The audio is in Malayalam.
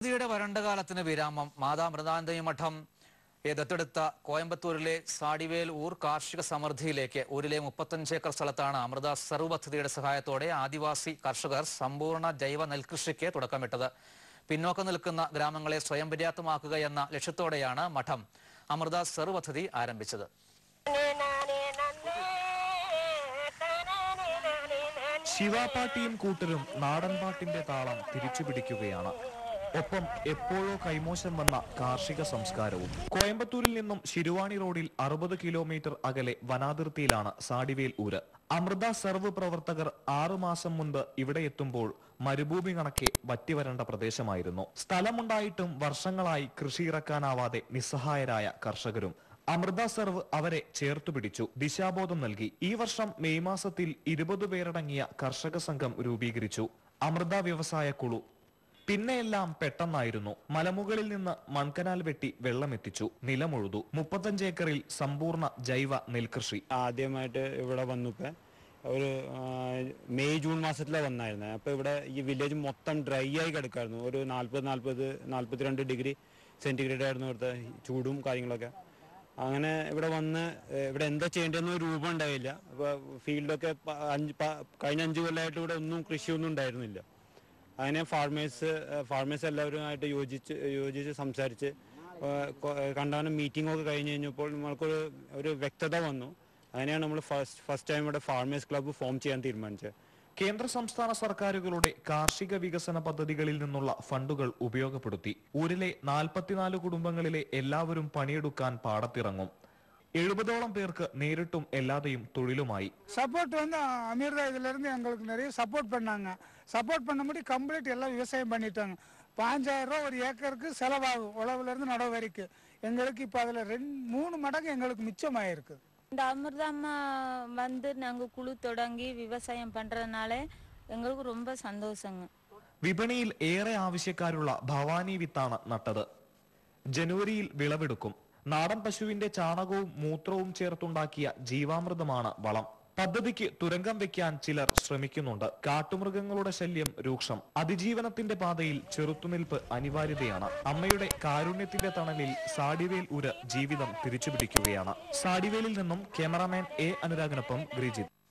യുടെ വരണ്ട കാലത്തിന് വിരാമം മാതാ മൃതാനന്ദയി മഠം ഏ ദത്തെടുത്ത കോയമ്പത്തൂരിലെ സാടിവേൽ ഊർ കാർഷിക സമൃദ്ധിയിലേക്ക് ഊരിലെ മുപ്പത്തഞ്ച് ഏക്കർ സ്ഥലത്താണ് അമൃത സർവ് പദ്ധതിയുടെ സഹായത്തോടെ ആദിവാസി കർഷകർ സമ്പൂർണ്ണ ജൈവ നെൽകൃഷിക്ക് തുടക്കമിട്ടത് പിന്നോക്കം നിൽക്കുന്ന ഗ്രാമങ്ങളെ സ്വയം പര്യാപ്തമാക്കുക എന്ന ലക്ഷ്യത്തോടെയാണ് മഠം അമൃത സർവ് പദ്ധതി ആരംഭിച്ചത് ശിവാപാട്ടിയും കൂട്ടരും നാടൻ പാട്ടിന്റെ താളം തിരിച്ചുപിടിക്കുകയാണ് ഒപ്പം എപ്പോഴോ കൈമോശം വന്ന കാർഷിക സംസ്കാരവും കോയമ്പത്തൂരിൽ നിന്നും ശിരുവാണി റോഡിൽ അറുപത് കിലോമീറ്റർ അകലെ വനാതിർത്തിയിലാണ് സാടിവേൽ ഊര് അമൃത സർവ് പ്രവർത്തകർ ആറുമാസം മുൻപ് ഇവിടെ എത്തുമ്പോൾ മരുഭൂമി കണക്കെ വറ്റിവരേണ്ട പ്രദേശമായിരുന്നു സ്ഥലമുണ്ടായിട്ടും വർഷങ്ങളായി കൃഷി ഇറക്കാനാവാതെ നിസ്സഹായരായ കർഷകരും അമൃത സർവ് അവരെ ചേർത്തുപിടിച്ചു ദിശാബോധം നൽകി ഈ വർഷം മെയ് മാസത്തിൽ ഇരുപത് പേരടങ്ങിയ കർഷക സംഘം രൂപീകരിച്ചു അമൃത വ്യവസായ കുളു പിന്നെയെല്ലാം പെട്ടെന്നായിരുന്നു മലമുകളിൽ നിന്ന് മൺകനാൽ വെട്ടി വെള്ളമെത്തിച്ചു നിലമുഴുതു മുപ്പത്തഞ്ച് ഏക്കറിൽ സമ്പൂർണ്ണ ജൈവ നെൽകൃഷി ആദ്യമായിട്ട് ഇവിടെ വന്നപ്പോ ഒരു ആ, മെയ് ജൂൺ മാസത്തിലാണ് വന്നായിരുന്നത് അപ്പോൾ ഇവിടെ ഈ വില്ലേജ് മൊത്തം ഡ്രൈ ആയി കിടക്കായിരുന്നു ഒരു നാൽപ്പത് നാൽപ്പത് നാൽപ്പത്തിരണ്ട് ഡിഗ്രി സെൻറ്റിഗ്രേഡ് ആയിരുന്നു ഇവിടുത്തെ ചൂടും കാര്യങ്ങളൊക്കെ അങ്ങനെ ഇവിടെ വന്ന് ഏഹ്, ഇവിടെ എന്താ ചെയ്യേണ്ടതെന്ന് ഒരു രൂപം ഉണ്ടായില്ല അപ്പോൾ ഫീൽഡൊക്കെ പ- അഞ്ച് പ- കഴിഞ്ഞ അഞ്ച് കൊല്ലമായിട്ട് ഇവിടെ ഒന്നും കൃഷിയൊന്നും ഉണ്ടായിരുന്നില്ല അങ്ങനെ ഫാർമേഴ്സ് ഫാർമേഴ്സ് എല്ലാവരുമായിട്ട് യോജിച്ച് യോജിച്ച് സംസാരിച്ച് ഏഹ്, കൊ- കണ്ടാനം മീറ്റിംഗ് ഒക്കെ കഴിഞ്ഞ് കഴിഞ്ഞപ്പോൾ നമ്മൾക്കൊരു ഒരു വ്യക്തത വന്നു അങ്ങനെയാണ് നമ്മൾ ഫസ്റ്റ് ഫസ്റ്റ് ടൈം ഇവിടെ ഫാർമേഴ്സ് ക്ലബ്ബ് ഫോം ചെയ്യാൻ തീരുമാനിച്ചത് കേന്ദ്ര സംസ്ഥാന സർക്കാരുകളുടെ കാർഷിക വികസന പദ്ധതികളിൽ നിന്നുള്ള ഫണ്ടുകൾ ഉപയോഗപ്പെടുത്തി ഊരിലെ നാൽപ്പത്തിനാല് കുടുംബങ്ങളിലെ എല്ലാവരും പണിയെടുക്കാൻ പാടത്തിറങ്ങും എഴുപതോളം പേർക്ക് നേരിട്ടും എല്ലാതെയും തൊഴിലുമായി சப்போர்ட் வந்து அமீர்தா இதுல இருந்து எங்களுக்கு நிறைய சப்போர்ட் பண்ணாங்க சப்போர்ட் பண்ணும்படி கம்ப்ளீட் எல்லாம் விவசாயம் பண்ணிட்டாங்க பாஞ்சாயிரம் ரூபா ஒரு ஏக்கருக்கு செலவாகும் உழவுல இருந்து நடவு வரைக்கும் எங்களுக்கு இப்ப அதுல ரெண்டு மூணு மடங்கு எங்களுக்கு மிச்சமாயிருக்கு இந்த அமிர்தம்மா வந்து நாங்கள் குழு தொடங்கி விவசாயம் பண்ணுறதுனால எங்களுக்கு ரொம்ப சந்தோஷங்க വിപണിയിൽ ഏറെ ആവശ്യക്കാരുള്ള ഭവാനി വിത്താണ് നട്ടത് ജനുവരിയിൽ വിളവെടുക്കും നാടൻ പശുവിന്റെ ചാണകവും മൂത്രവും ചേർത്തുണ്ടാക്കിയ ജീവാമൃതമാണ് വളം പദ്ധതിക്ക് തുരങ്കം വെക്കാൻ ചിലർ ശ്രമിക്കുന്നുണ്ട് കാട്ടുമൃഗങ്ങളുടെ ശല്യം രൂക്ഷം അതിജീവനത്തിന്റെ പാതയിൽ ചെറുത്തുനിൽപ്പ് അനിവാര്യതയാണ് അമ്മയുടെ കാരുണ്യത്തിന്റെ തണലിൽ സാഡിവേൽ ഉര ജീവിതം തിരിച്ചുപിടിക്കുകയാണ് സാഡിവേലിൽ നിന്നും ക്യാമറാമാൻ എ അനുരാഗിനൊപ്പം ഗ്രിജിത്ത്